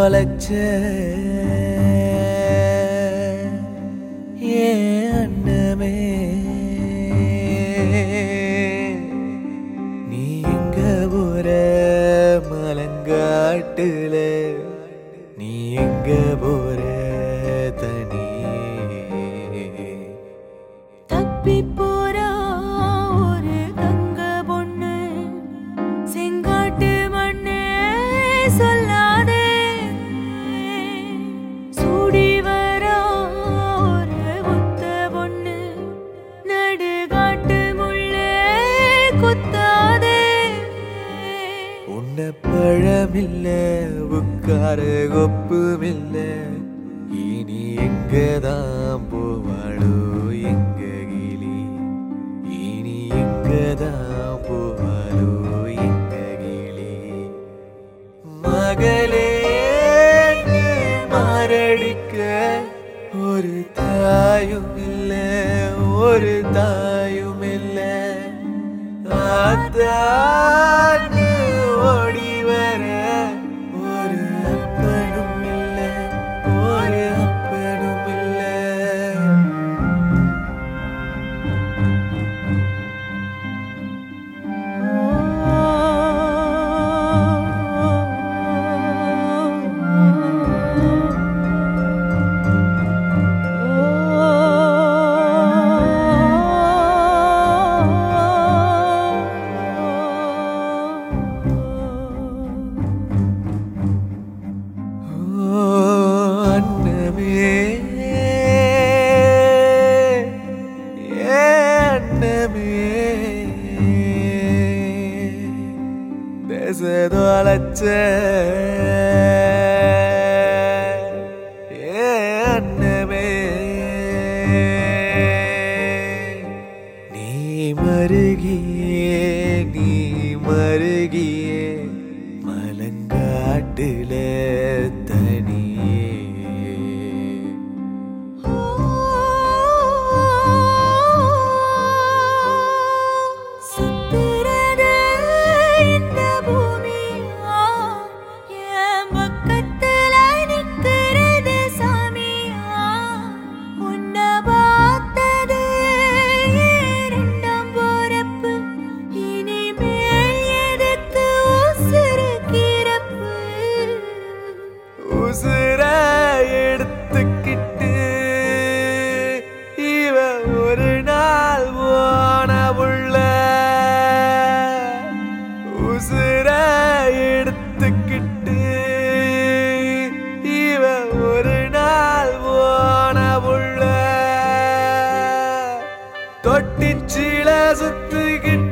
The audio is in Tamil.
தொலைச்ச ஏன் அண்ணமே நீ எங்க போற மலங்காட்டுல நீ எங்க போற தனியே தப்பி போறா ஒரு தங்க பொண்ணு செங்காட்டு மண்ணே சொல்லாதே சூடி வரா ஒரு ஒத்த பொண்ணு நடுகாட்டு முள்ளே குத்தாதே உன்ன பழமில்ல உட்கார கொப்புமில்ல இனி எங்கதான் போவாளோ எங்க கிளி இனி எங்கதான் போவாளோ எங்க கிளி மகளே நீ மாரடிக்க ஒரு தாயும் இல்ல ஒரு தாயும் இல்ல அத்தான்னு ஓடி வர ஒரு அப்பனும் இல்ல ஒரு அப்பனும் இல்ல ஓ அன்னமே ஏ அன்னமே தேசதோ அழைச்ச ஏ அன்னமே நீ மருகியே நீ மருகியே மலங்காட்டுல தனியே சுத்துறது இந்த பூமியா என் பக்கத்துல நிக்கிறது சாமியா உன்னை பார்த்தது இரண்டாம் போறப்பு இனிமேல் எதுக்கு உசுறு கிறப்பு உசுர எடுத்துக்கிட்டு இவ ஒரு நாள் போன உள்ள உசுர எடுத்துக்கிட்டு இவ ஒரு நாள் போன உள்ள தொட்டிச்சில சுத்துக்கிட்டு